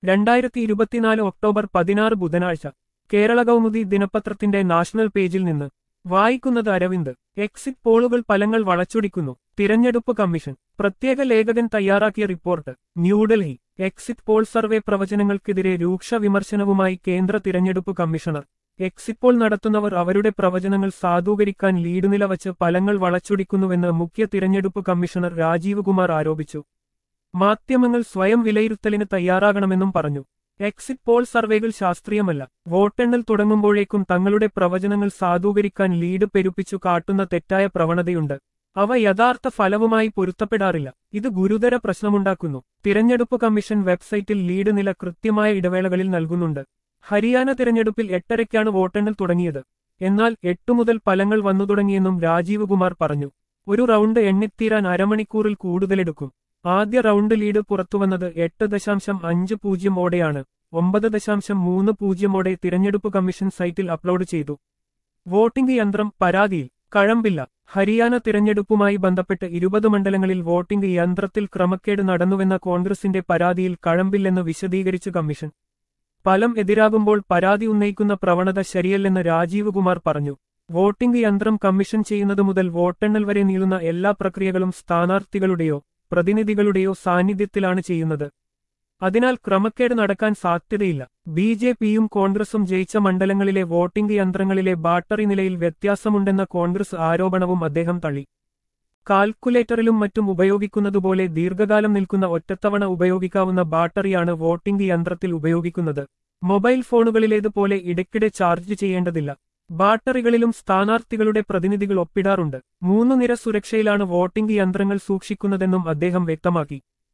രണ്ടായിരത്തി ഇരുപത്തിനാല് ഒക്ടോബർ പതിനാറ് ബുധനാഴ്ച കേരള കൗമുദി ദിനപത്രത്തിന്റെ നാഷണൽ പേജിൽ നിന്ന് വായിക്കുന്നത് അരവിന്ദ് എക്സിറ്റ് പോളുകൾ ഫലങ്ങൾ വളച്ചൊടിക്കുന്നു തിരഞ്ഞെടുപ്പ് കമ്മീഷൻ പ്രത്യേക ലേഖകൻ തയ്യാറാക്കിയ report New Delhi exit poll survey പ്രവചനങ്ങൾക്കെതിരെ രൂക്ഷ വിമർശനവുമായി കേന്ദ്ര തിരഞ്ഞെടുപ്പ് കമ്മീഷണർ എക്സിറ്റ് പോൾ നടത്തുന്നവർ അവരുടെ പ്രവചനങ്ങൾ സാധൂകരിക്കാൻ ലീഡ് നിലവച്ച് ഫലങ്ങൾ വളച്ചൊടിക്കുന്നുവെന്ന് മുഖ്യ തിരഞ്ഞെടുപ്പ് കമ്മീഷണർ രാജീവ് കുമാർ ആരോപിച്ചു മാധ്യമങ്ങൾ സ്വയം വിലയിരുത്തലിന് തയ്യാറാകണമെന്നും പറഞ്ഞു എക്സിറ്റ് പോൾ സർവേകൾ ശാസ്ത്രീയമല്ല വോട്ടെണ്ണൽ തുടങ്ങുമ്പോഴേക്കും തങ്ങളുടെ പ്രവചനങ്ങൾ സാധൂകരിക്കാൻ ലീഡ് പെരുപ്പിച്ചു കാട്ടുന്ന തെറ്റായ പ്രവണതയുണ്ട് അവ യഥാർത്ഥ ഫലവുമായി പൊരുത്തപ്പെടാറില്ല ഇത് ഗുരുതര പ്രശ്നമുണ്ടാക്കുന്നു തിരഞ്ഞെടുപ്പ് കമ്മീഷൻ വെബ്സൈറ്റിൽ ലീഡ് നില കൃത്യമായ ഇടവേളകളിൽ നൽകുന്നുണ്ട് ഹരിയാന തിരഞ്ഞെടുപ്പിൽ എട്ടരയ്ക്കാണ് വോട്ടെണ്ണൽ തുടങ്ങിയത് എന്നാൽ എട്ടു മുതൽ ഫലങ്ങൾ വന്നു തുടങ്ങിയെന്നും രാജീവ് കുമാർ പറഞ്ഞു ഒരു റൗണ്ട് എണ്ണിത്തീരാൻ അരമണിക്കൂറിൽ കൂടുതലെടുക്കും ആദ്യ റൗണ്ട് ലീഡ് പുറത്തുവന്നത് എട്ട് ദശാംശം അഞ്ച് പൂജ്യം ഓടെയാണ് ഒമ്പത് ദശാംശം മൂന്ന് പൂജ്യമോടെ തിരഞ്ഞെടുപ്പ് കമ്മീഷൻ സൈറ്റിൽ അപ്ലോഡ് ചെയ്തു വോട്ടിംഗ് യന്ത്രം പരാതിയിൽ കഴമ്പില്ല ഹരിയാന തിരഞ്ഞെടുപ്പുമായി ബന്ധപ്പെട്ട് ഇരുപത് മണ്ഡലങ്ങളിൽ വോട്ടിംഗ് യന്ത്രത്തിൽ ക്രമക്കേട് നടന്നുവെന്ന കോൺഗ്രസിന്റെ പരാതിയിൽ കഴമ്പില്ലെന്ന് വിശദീകരിച്ചു കമ്മീഷൻ ഫലം എതിരാകുമ്പോൾ പരാതി ഉന്നയിക്കുന്ന പ്രവണത ശരിയല്ലെന്ന് രാജീവ് കുമാർ പറഞ്ഞു വോട്ടിംഗ് യന്ത്രം കമ്മീഷൻ ചെയ്യുന്നതു മുതൽ വോട്ടെണ്ണൽ വരെ നീളുന്ന എല്ലാ പ്രക്രിയകളും സ്ഥാനാർത്ഥികളുടെയോ പ്രതിനിധികളുടെയോ സാന്നിധ്യത്തിലാണ് ചെയ്യുന്നത് അതിനാൽ ക്രമക്കേട് നടക്കാൻ സാധ്യതയില്ല ബി ജെ പിയും കോൺഗ്രസും ജയിച്ച മണ്ഡലങ്ങളിലെ വോട്ടിംഗ് യന്ത്രങ്ങളിലെ ബാറ്ററി നിലയിൽ വ്യത്യാസമുണ്ടെന്ന കോൺഗ്രസ് ആരോപണവും അദ്ദേഹം തള്ളി കാൽക്കുലേറ്ററിലും മറ്റും ഉപയോഗിക്കുന്നതുപോലെ ദീർഘകാലം നിൽക്കുന്ന ഒറ്റത്തവണ ഉപയോഗിക്കാവുന്ന ബാറ്ററിയാണ് വോട്ടിംഗ് യന്ത്രത്തിൽ ഉപയോഗിക്കുന്നത് മൊബൈൽ ഫോണുകളിലേതുപോലെ ഇടയ്ക്കിടെ ചാർജ് ചെയ്യേണ്ടതില്ല ബാറ്ററികളിലും സ്ഥാനാർത്ഥികളുടെ പ്രതിനിധികൾ ഒപ്പിടാറുണ്ട് മൂന്നു നിര സുരക്ഷയിലാണ് വോട്ടിംഗ് യന്ത്രങ്ങൾ സൂക്ഷിക്കുന്നതെന്നും അദ്ദേഹം വ്യക്തമാക്കി